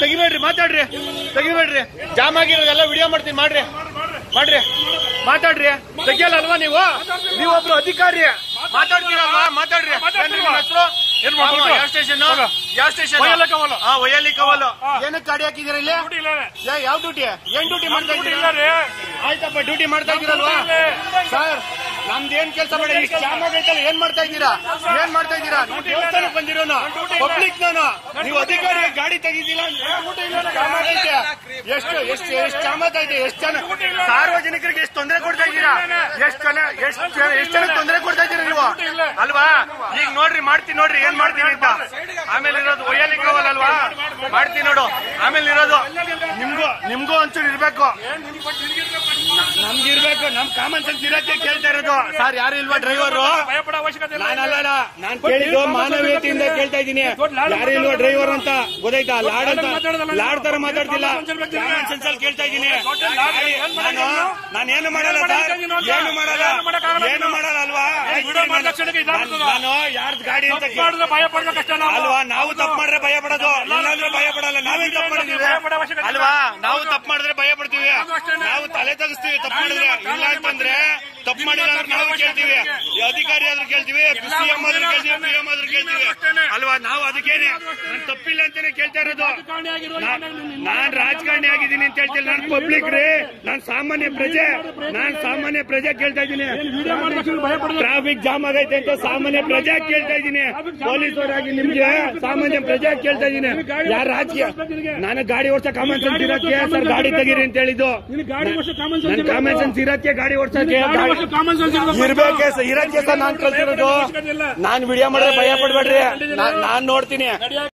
ತೆಗಿಬೇಡ್ರಿ ಮಾತಾಡ್ರಿ ತೆಗಿಬೇಡ್ರಿ jam ಆಗಿರೋದೆಲ್ಲ video ಮಾಡ್ತೀನಿ ಮಾಡ್ರಿ ಮಾಡ್ರಿ ಮಾತಾಡ್ರಿ ತೆಗಿಯಲ್ಲ ಅಲ್ವಾ ನೀವು ನೀವೊಬ್ರು ಅಧಿಕಾರಿ ಮಾತಾಡ್ತೀರಲ್ವಾ ಮಾತಾಡ್ರಿ ಏನ್ರಿ ನಿಮ್ಮ ಹೆಸ್ರು? ಏನ್ ಮಾಡ್ಬೇಕು? ಯಾವ ಸ್ಟೇಷನ್ ಯಾವ ಸ್ಟೇಷನ್ ವೈಎಲ್ಎ ಕವಲು. ಹಾ ವೈಎಲ್ಎ ಕವಲು ಹಾ. ಏನಕ್ಕೆ ಗಾಡಿ ಹಾಕಿದಿರ ಇಲ್ಲಿ ಡ್ಯೂಟಿ ಇಲ್ಲ ರೀ. ಯಾ- ಯಾವ ಡ್ಯೂಟಿ ಏನ್ ಡ್ಯೂಟಿ ಮಾಡ್ತಾ ಡ್ಯೂಟಿ ಇದ್ದೀರಾ ಇಲ್ಲ ರೀ. ಆಯ್ತಪ್ಪ ಡ್ಯೂಟಿ ಮಾಡ್ತಾ ಇದ್ದೀರಲ್ವಾ ಸರ್ ನಮ್ದು ಏನ್ ಕೆಲಸ ಮಾಡಿ ಇಷ್ಟು ಜಾಮ್ ಆಗೈತಲ್ಲ ಏನ್ ಮಾಡ್ತಾ ಇದ್ದೀರಾ ಏನ್ ಮಾಡ್ತಾ ಇದ್ದೀರಾ ನಾವು ದೇವಸ್ಥಾನಕ್ಕೆ ಬಂದಿರೋನು ಪಬ್ಲಿಕ್ ನಾನು ನೀವು ಅಧಿಕಾರಿ ಗಾಡಿ ತೆಗಿದಿಲ್ಲ ಜಾಮ್ ಆಗೈತೆ ಎಷ್ಟು ಎಷ್ಟು ಎಷ್ಟು ಜಾಮ್ ಆಗೈತೆ ಎಷ್ಟು ಜನ ಸಾರ್ವಜನಿಕರಿಗೆ ಎಷ್ಟು ತೊಂದರೆ ಕೊಡ್ತಾ ಇದ್ದೀರಾ ಎಷ್ಟು ಜನ ಎಷ್ಟು ಜನ ಎಷ್ಟು ಜನ ತೊಂದರೆ ಕೊಡ್ತಾ ಇದ್ದೀರಾ ನೀವು ಅಲ್ವಾ ಈಗ ನೋಡ್ರಿ ಮಾಡ್ತೀನಿ ನೋಡ್ರಿ ಏನ್ ಮಾಡ್ತೀನಿ ಅಂತ ಆಮೇಲೆ ಇರೋದು ಒಯ್ಯಲಿ ಕವಲ್ ಅಲ್ವಾ ಮಾಡ್ತೀನಿ ನೋಡು ಆಮೇಲೆ ಇರೋದು ನಿಮ್ಗೂ ನಿಮ್ಗೂ ಒಂಚೂರು ಇರ್ಬೇಕು ನಮ್ಗೆ ಇರ್ಬೇಕು ನಮ್ ಕಾಮನ್ ಸೆನ್ಸ್ ಇರಕ್ಕೆ ಕೇಳ್ತಾ ಇರೋದು ಸರ್ ಯಾರು ಇಲ್ವಾ ಡ್ರೈವರ್ ಭಯಪಡೋ ಅವಶ್ಯಕತೆ ಇಲ್ಲ ನಾನಲ್ಲ ನಾನ್ ಕೇಳಿದ್ದು ಮಾನವೀಯತೆಯಿಂದ ಕೇಳ್ತಾ ಇದ್ದೀನಿ ಯಾರು ಇಲ್ವಾ ಡ್ರೈವರ್ ಅಂತ ಗೊತ್ತಾಯ್ತಾ ಲಾಡ್ ಅಂತ ಲಾಡ್ ತರ ಮಾತಾಡ್ತಿಲ್ಲ ಕಾಮನ್ ಸೆನ್ಸ್ ಅಲ್ಲಿ ಕೇಳ್ತಾ ಇದ್ದೀನಿ ನಾನು ನಾನು ಏನು ಮಾಡಲ್ಲ ಸರ್ ಏನು ಮಾಡಲ್ಲ ಏನು ಮಾಡಲ್ಲ ಅಲ್ವಾ ವಿಡಿಯೋ ಮಾಡಿದ ಕ್ಷಣಕ್ಕೆ ಇದಾಗ್ತದ. ನಾನು ಯಾರ್ದು ಗಾಡಿ ಅಂತ ಕೇಳ್- ಮಾಡಿದ್ರೆ ಭಯ ಪಡ್ಬೇಕಷ್ಟೇ ನಾವು ಅಲ್ವಾ ನಾವು ತಪ್ಪು ಮಾಡಿದ್ರೆ ಭಯ ಪಡೋದು ಇಲ್ಲಾಂದ್ರೆ ಭಯ ಪಡಲ್ಲ ನಾವೇನ್ ತಪ್ಪು ಮಾಡಿದೀವಿ ಅಲ್ವಾ ನಾವು ತಪ್ಪು ಮಾಡಿದ್ರೆ ಭಯ ಪಡ್ತೀವಿ ನಾವು ತಲೆ ತಗ್ಸ್ತೀವಿ ತಪ್ಪು ಮಾಡಿದ್ರೆ ಇಲ್ಲ ಅಂತಂದ್ರೆ ತಪ್ಪು ಮಾಡಿಲ್ಲ ಅಂದ್ರೆ ನಾವು ಕೇಳ್ತೀವಿ ಈ ಅಧಿಕಾರಿ ಆದ್ರೂ ಕೇಳ್ತೀವಿ ಸಿ ಎಂ ಆದ್ರೂ ಕೇಳ್ತೀವಿ ಪಿ ಎಂ ಆದ್ರೂ ಕೇಳ್ತೀವಿ ಅಲ್ವಾ ನಾವು ಅದಕ್ಕೇನೆ ನಾನು ತಪ್ಪಿಲ್ಲ ಅಂತಾನೆ ಕೇಳ್ತಾ ಇರೋದು ನಾ- ನಾನ್ ರಾಜಕಾರಣಿ ಆಗಿದ್ದೀನಿ ಅಂತ ಹೇಳ್ತಿಲ್ಲ ನಾನು ಪಬ್ಲಿಕ್ ರೀ ನಾನ್ ಸಾಮಾನ್ಯ ಪ್ರಜೆ ನಾನ್ ಸಾಮಾನ್ಯ ಪ್ರಜೆ ಕೇಳ್ತಾ ಇದ್ದೀನಿ ವಿಡಿಯೋ ಮಾಡಿದ ಕ್ಷಣ ಭಯ ಪಡ್ಬೇಕು ಟ್ರಾಫಿಕ್ ಜಾಮ್ ಆಗೈತೆ ಅಂತ ಸಾಮಾನ್ಯ ಪ್ರಜೆ ಕೇಳ್ತಾ ಇದ್ದೀನಿ ಪೊಲೀಸರಾಗಿ ನಿಮ್ಗೆ ಸಾಮಾನ್ಯ ಪ್ರಜೆ ಕೇಳ್ತಾ ಇದ್ದೀನಿ ಯಾರ ರಾಜಕೀಯ ನಾನು ಗಾಡಿ ಓಡಿಸೋ ಕಾಮನ್ ಸೆನ್ಸ್ ಇರಕ್ಕೆ ಸರ್ ಗಾಡಿ ತೆಗೀರಿ ಅಂತ ಹೇಳಿದ್ದು ನಿನಗೆ ಗಾಡಿ ವರ್ಷ ಕಾಮನ್ ನನ್ ಕಾಮನ್ ಸೆನ್ಸ್ ಇರಕ್ಕೆ ಗಾಡಿ ಓಡಿಸಕ್ಕೆ ಕಾಮನ್ ಸೆನ್ಸ್ ಇರ್ಬೇಕೆ ಸರ್ ಇರಕ್ಕೆ ಸರ್ ನಾನ್ ಕಲ್ತಿರೋದು ನಾನ್ ವಿಡಿಯೋ ಮಾಡಿದ್ರೆ ಭಯ ಪಡ್ಬೇಡ್ರಿ ನಾನ್ ನಾನ್ ನೋಡ್ತೀನಿ